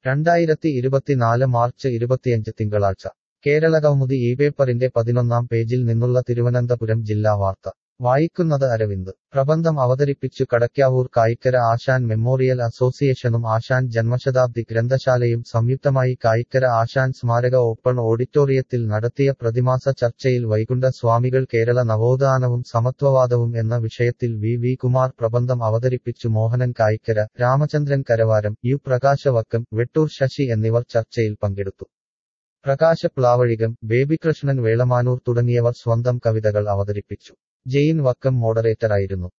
രണ്ടായിരത്തി ഇരുപത്തിനാല് മാർച്ച് ഇരുപത്തിയഞ്ച് തിങ്കളാഴ്ച കേരളകൗമുദി ഈ പേപ്പറിന്റെ പതിനൊന്നാം പേജിൽ നിന്നുള്ള തിരുവനന്തപുരം ജില്ലാ വാർത്ത വായിക്കുന്നത് അരവിന്ദ് പ്രബന്ധം അവതരിപ്പിച്ചു കടയ്ക്കാവൂർ കായിക്കര ആശാൻ മെമ്മോറിയൽ അസോസിയേഷനും ആശാൻ ജന്മശതാബ്ദി ഗ്രന്ഥശാലയും സംയുക്തമായി കായിക്കര ആശാൻ സ്മാരക ഓപ്പൺ ഓഡിറ്റോറിയത്തിൽ നടത്തിയ പ്രതിമാസ ചർച്ചയിൽ വൈകുണ്ഠ സ്വാമികൾ കേരള നവോത്ഥാനവും സമത്വവാദവും എന്ന വിഷയത്തിൽ വി വി കുമാർ പ്രബന്ധം അവതരിപ്പിച്ചു മോഹനൻ കായിക്കര രാമചന്ദ്രൻ കരവാരം യു പ്രകാശവക്കം വെട്ടൂർ ശശി എന്നിവർ ചർച്ചയിൽ പങ്കെടുത്തു പ്രകാശ പ്ലാവഴികം ബേബികൃഷ്ണൻ വേളമാനൂർ തുടങ്ങിയവർ സ്വന്തം കവിതകൾ അവതരിപ്പിച്ചു ജെയിൻ വക്കം മോഡറേറ്ററായിരുന്നു